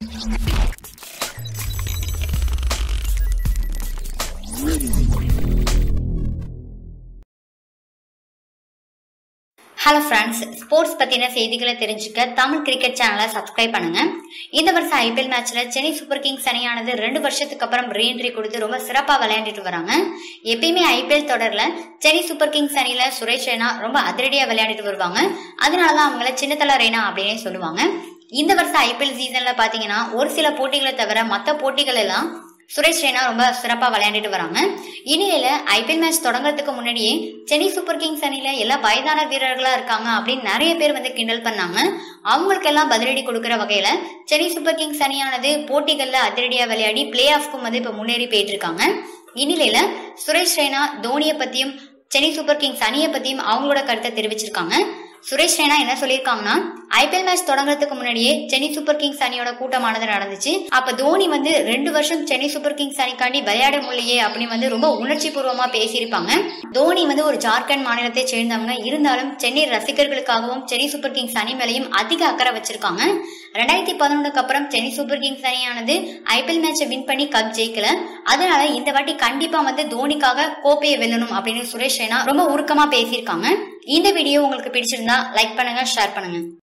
hello friends sports பற்றின செய்திகளை தெரிஞ்சுக்க தமிழ் கிரிக்கெட் சேனலை சப்ஸ்கிரைப் பண்ணுங்க இந்த வருஷம் ஐபிஎல் மேட்ச்ல சென்னை சூப்பர் கிங்ஸ் அணியானது ரெண்டு வருஷத்துக்கு அப்புறம் ரீஎன்ட்ரி கொடுத்து ரொம்ப சிறப்பாக விளையாண்டுட்டு வராங்க எப்பயுமே ஐபிஎல் தொடர்ல சென்னை சூப்பர் கிங்ஸ் அணியில சுரேஷ் ரெய்னா ரொம்ப அதிரடியாக விளையாடிட்டு வருவாங்க அதனால தான் அவங்கள சின்னத்தல ரெய்னா அப்படின்னே சொல்லுவாங்க இந்த வருஷம் ஐபிஎல் சீசன்ல பாத்தீங்கன்னா ஒரு சில போட்டிகளை தவிர மற்ற போட்டிகள் எல்லாம் சுரேஷ் ரெய்னா ரொம்ப சிறப்பாக விளையாண்டுட்டு வராங்க இனியில ஐபிஎல் மேட்ச் தொடங்குறதுக்கு முன்னாடியே சென்னை சூப்பர் கிங்ஸ் அணியில எல்லா வயதான வீரர்களா இருக்காங்க அப்படின்னு நிறைய பேர் வந்து கிண்டல் பண்ணாங்க அவங்களுக்கெல்லாம் பதிலடி கொடுக்குற வகையில சென்னை சூப்பர் கிங்ஸ் அணியானது போட்டிகள்ல அதிரடியா விளையாடி பிளே ஆஃப்க்கும் வந்து இப்ப முன்னேறி போயிட்டு இருக்காங்க இந்நிலையில சுரேஷ் ரெய்னா தோனியை பத்தியும் சென்னை சூப்பர் கிங்ஸ் அணியை பத்தியும் அவங்களோட கருத்தை தெரிவிச்சிருக்காங்க சுரேஷ் ரெய்னா என்ன சொல்லியிருக்காங்கன்னா ஐபிஎல் மேட்ச் தொடங்குறதுக்கு முன்னாடியே சென்னை சூப்பர் கிங்ஸ் அணியோட கூட்டமானது நடந்துச்சு அப்ப தோனி வந்து ரெண்டு வருஷம் சென்னை சூப்பர் கிங்ஸ் அணிக்காண்டி விளையாட முடியலையே அப்படின்னு வந்து ரொம்ப உணர்ச்சி பூர்வமா பேசியிருப்பாங்க தோனி வந்து ஒரு ஜார்க்கண்ட் மாநிலத்தை சேர்ந்தவங்க இருந்தாலும் சென்னை ரசிகர்களுக்காகவும் சென்னை சூப்பர் கிங்ஸ் அணி மேலையும் அதிக அக்கறை வச்சிருக்காங்க ரெண்டாயிரத்தி பதினொன்னுக்கு அப்புறம் சென்னை சூப்பர் கிங்ஸ் அணியானது ஐபிஎல் மேட்சை வின் பண்ணி கப் ஜெயிக்கல அதனால இந்த வாட்டி கண்டிப்பா வந்து தோனிக்காக கோப்பையை வெல்லணும் அப்படின்னு சுரேஷ் ரெய்னா ரொம்ப உருக்கமா பேசியிருக்காங்க இந்த வீடியோ உங்களுக்கு பிடிச்சிருந்தா லைக் பண்ணுங்க ஷேர் பண்ணுங்க